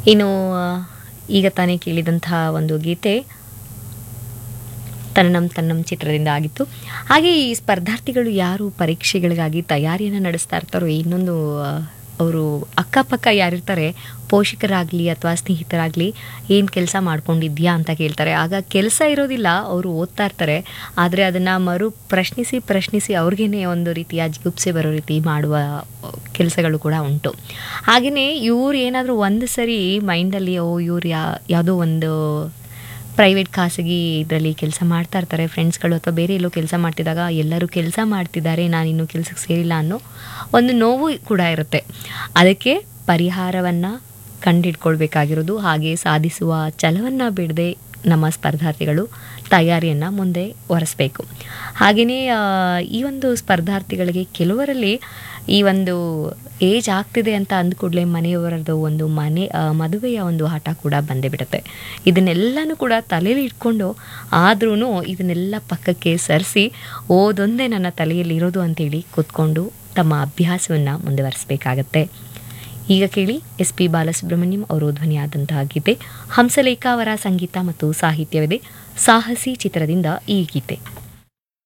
ಇನ್ನು ಆ, ಈಗ ತಾನೇ ಕೇಳಿದಂತಹ ಒಂದು ಗೀತೆ ತನ್ನಂ ತನ್ನಂ ಚಿತ್ರದಿಂದ ಆಗಿತ್ತು ಹಾಗೆ ಈ ಸ್ಪರ್ಧಾರ್ಥಿಗಳು ಯಾರು ಪರೀಕ್ಷೆಗಳಿಗಾಗಿ ತಯಾರಿಯನ್ನು ನಡೆಸ್ತಾ ಇರ್ತಾರೋ ಇನ್ನೊಂದು ಅವರು ಅಕ್ಕಪಕ್ಕ ಯಾರಿರ್ತಾರೆ ಪೋಷಕರಾಗಲಿ ಅಥವಾ ಸ್ನೇಹಿತರಾಗಲಿ ಏನು ಕೆಲಸ ಮಾಡ್ಕೊಂಡಿದ್ಯಾ ಅಂತ ಕೇಳ್ತಾರೆ ಆಗ ಕೆಲಸ ಇರೋದಿಲ್ಲ ಅವರು ಓದ್ತಾ ಇರ್ತಾರೆ ಆದರೆ ಅದನ್ನು ಮರು ಪ್ರಶ್ನಿಸಿ ಪ್ರಶ್ನಿಸಿ ಅವ್ರಿಗೇನೆ ಒಂದು ರೀತಿಯ ಜಿಗುಪ್ಸೆ ಬರೋ ರೀತಿ ಮಾಡುವ ಕೆಲಸಗಳು ಕೂಡ ಉಂಟು ಹಾಗೆಯೇ ಇವ್ರು ಏನಾದರೂ ಒಂದು ಸರಿ ಮೈಂಡಲ್ಲಿ ಓ ಇವ್ರು ಯಾ ಯಾವುದೋ ಒಂದು ಪ್ರೈವೇಟ್ ಖಾಸಗಿ ಇದರಲ್ಲಿ ಕೆಲಸ ಮಾಡ್ತಾ ಇರ್ತಾರೆ ಫ್ರೆಂಡ್ಸ್ಗಳು ಅಥವಾ ಬೇರೆ ಎಲ್ಲೋ ಕೆಲಸ ಮಾಡ್ತಿದ್ದಾಗ ಎಲ್ಲರೂ ಕೆಲಸ ಮಾಡ್ತಿದ್ದಾರೆ ನಾನು ಇನ್ನೂ ಕೆಲಸಕ್ಕೆ ಸೇರಿಲ್ಲ ಅನ್ನೋ ಒಂದು ನೋವು ಕೂಡ ಇರುತ್ತೆ ಅದಕ್ಕೆ ಪರಿಹಾರವನ್ನು ಕಂಡಿಡ್ಕೊಳ್ಬೇಕಾಗಿರೋದು ಹಾಗೆ ಸಾಧಿಸುವ ಛಲವನ್ನು ಬಿಡದೆ ನಮ್ಮ ಸ್ಪರ್ಧಾರ್ಥಿಗಳು ತಯಾರಿಯನ್ನು ಮುಂದೆ ಒರೆಸಬೇಕು ಹಾಗೆಯೇ ಆ, ಈ ಒಂದು ಸ್ಪರ್ಧಾರ್ಥಿಗಳಿಗೆ ಕೆಲವರಲ್ಲಿ ಈ ಒಂದು ಏಜ್ ಆಗ್ತಿದೆ ಅಂತ ಅಂದ್ಕೂಡಲೇ ಮನೆಯವರದ್ದು ಒಂದು ಮನೆ ಆ, ಮದುವೆಯ ಒಂದು ಹಠ ಕೂಡ ಬಂದೇ ಬಿಡುತ್ತೆ ಇದನ್ನೆಲ್ಲನೂ ಕೂಡ ತಲೆಯಲ್ಲಿ ಇಟ್ಕೊಂಡು ಆದ್ರೂ ಇದನ್ನೆಲ್ಲ ಪಕ್ಕಕ್ಕೆ ಸರಿಸಿ ಓದೊಂದೇ ನನ್ನ ತಲೆಯಲ್ಲಿ ಇರೋದು ಅಂತೇಳಿ ಕೂತ್ಕೊಂಡು ತಮ್ಮ ಅಭ್ಯಾಸವನ್ನು ಮುಂದುವರಿಸಬೇಕಾಗತ್ತೆ ಈಗ ಕೇಳಿ ಎಸ್ ಪಿ ಬಾಲಸುಬ್ರಹ್ಮಣ್ಯಂ ಅವರು ಧ್ವನಿಯಾದಂತಹ ಗೀತೆ ಹಂಸಲೇಖ ಅವರ ಸಂಗೀತ ಮತ್ತು ಸಾಹಿತ್ಯವಿದೆ ಸಾಹಸಿ ಚಿತ್ರದಿಂದ ಈ ಗೀತೆ